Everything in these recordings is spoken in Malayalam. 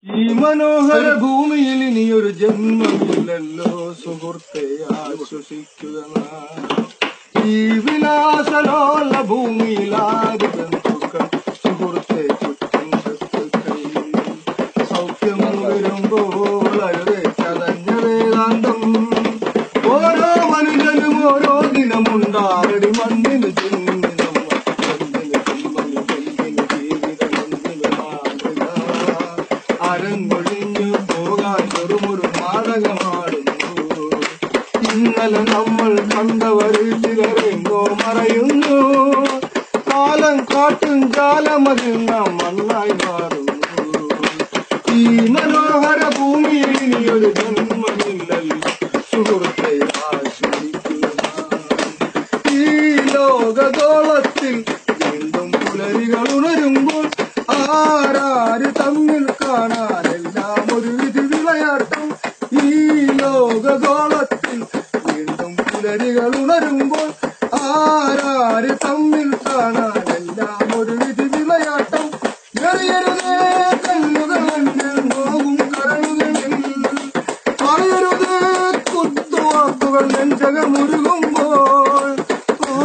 ഈ മനോഹര ഭൂമിയിൽ ഇനിയൊരു ജന്മമില്ലല്ലോ സുഹൃത്തെ ആശ്വസിക്കുക നാം. ഈ വിലാസലോല ഭൂമിയിലാകെ ബന്ധുക്കൾ സുഹൃത്തെ ചുറ്റും ശത്രുക്കൾ സൗഖ്യം വരുമ്പോൾ അരുതേ ചതഞ്ഞ വേദാന്തം ഓരോ മനുഷ്യനും ഓരോ ദിനമുണ്ടാകടി മണ്ണിന് ജന്മി നമ്മൾ എന്തിന് ജന്മനി എന്തിന് ജീവിതം എന്തിന് മാതൃക അരങ്ങൊഴിഞ്ഞു പോകാൻ ചെറുമൊരു നാടകമാടുന്നു ഇന്നലെ നമ്മൾ കണ്ടവരിൽ ചിലരെങ്ങോ മറയുന്നു കാലം കാട്ടും കാലമതിൽ നാം മണ്ണായി മാറുന്നു ഈ മനോഹര ഭൂമിയിൽ ഇനിയൊരു ജന്മമില്ലല്ലോ സുഹൃത്തെ ആശ്രയിക്കുക ഈ ലോകഗോളത്തിൽ വീണ്ടും പുലരികൾ ഉണരുമ്പോൾ ആരാര് തമ്മിൽ കാണാനെല്ലാം ഒരു വിധി വിളയാട്ടം ഈ ലോകഗോളത്തിൽ വീണ്ടും പുലരികൾ ഉണരുമ്പോൾ ആരാര് തമ്മിൽ കാണാനെല്ലാം ഒരു വിധി വിളയാട്ടം എറിയരുതേ കല്ലുകൾ എന്നിൽ നോവും കരളുകളിൽ പറയരുത് കുത്തുവാക്കുകൾ നെഞ്ചകമുരുകുമ്പോൾ ഓ,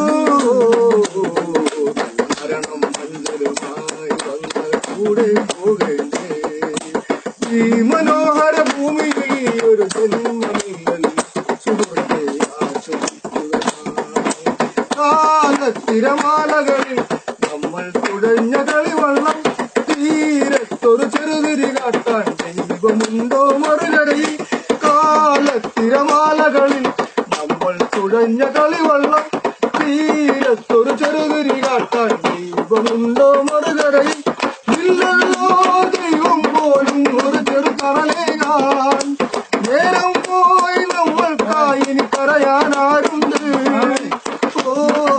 മരണം മഞ്ചലുമായി വന്നാൽ കൂടെ പോകേണ്ടേ ഈ മനോഹര ഭൂമിയിൽ ഈ ഒരു ജന്മമില്ലല്ലോ സുഹൃത്തെ ആശ്വസിക്കുക കാലത്തിരമാലകളിൽ നമ്മൾ തുഴഞ്ഞ കളിവള്ളം തീരത്തൊരു ചെറുതിരി കാട്ടാൻ ദൈവമുണ്ടോ മറുകരയിൽ കാലത്തിരമാലകളിൽ നമ്മൾ തുഴഞ്ഞ കളിവള്ളം തീരത്തൊരു ചെറുതിരി കാട്ടാൻ ദൈവമുണ്ടോ മറുകരയിൽ ഇല്ലല്ലോ ദൈവം പോലും ഒരു ചെറു കറലേകാൻ നേരം പോയി നമ്മൾക്കായി ഇനി കരയാൻ ആരുണ്ട് ഓ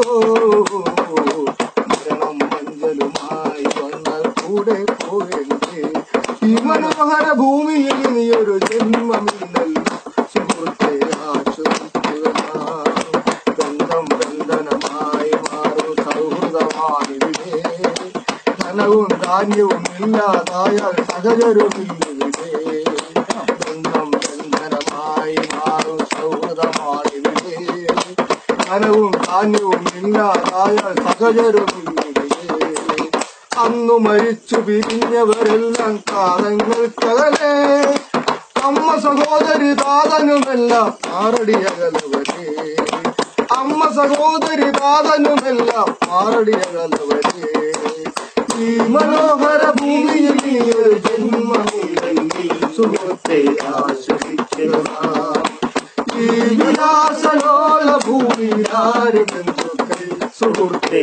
മരണം മഞ്ചലുമായി വന്നാൽ കൂടെ പോകേണ്ടേ ഈ മനോഹര ഭൂമിയിൽ ഇനിയൊരു ജന്മമില്ലല്ലോ സുഹൃത്തെ ആശ്വസിക്കുക നാം. ബന്ധം ബന്ധനമായി മാറും സൗഹൃദമാണിവിടെ ധനവും ധാന്യവും ഇല്ലാതായാൽ സഹചരുമില്ലിവിടെ ബന്ധം ബന്ധനമായി മാറും സൗഹൃദമാണിവിടെ ധനവും ധാന്യവും ഇല്ലാതായാൽ സഹചരുമില്ലിവിടെ അന്നു മരിച്ചു പിരിഞ്ഞവരെല്ലാം കാലങ്ങൾക്കകലെ അമ്മ സഹോദരി താതനുമെല്ലാം ആറടിയകലവരെ അമ്മ സഹോദരി താതനുമെല്ലാം ആറടിയകലവരെ ഈ മനോഹര ഭൂമിയിൽ നീ ഒരു ജന്മമില്ലെങ്കിൽ സുഹൃത്തെ ആശ്വസിക്കുക ഈ വിലാസലോല ഭൂമിയിൽ ആര് ബന്ധുക്കൾ സുഹൃത്തെ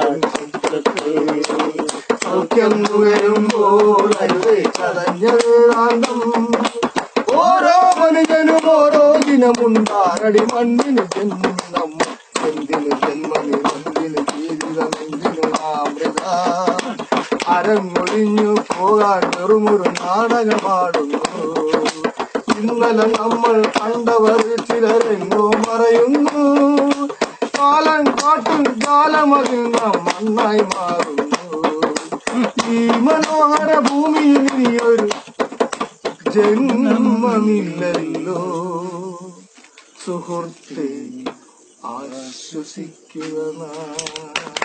സൗഖ്യം നുകരുമ്പോൾ അരുതേ ചതഞ്ഞ വേദാന്തം ഓരോ മനുഷ്യനും ഓരോ ദിനമുണ്ടാകടി മണ്ണിന് ജന്മം എന്തിന് ജന്മനി എന്തിന് ജീവിതം എന്തിന് അമൃത അരങ്ങൊഴിഞ്ഞു പോകാൻ വെറുമൊരു നാടകമാടുന്നു ഇന്നലെ നമ്മൾ കണ്ടവർ ചിലരെങ്ങോ മറയുന്നു കാലം കാട്ടും കാലമതിൽ നാം മണ്ണായി മാറുന്നു ഈ മനോഹര ഭൂമിയിൽ ഇനിയൊരു ജന്മമില്ലല്ലോ സുഹൃത്തെ ആശ്വസിക്കുക നാം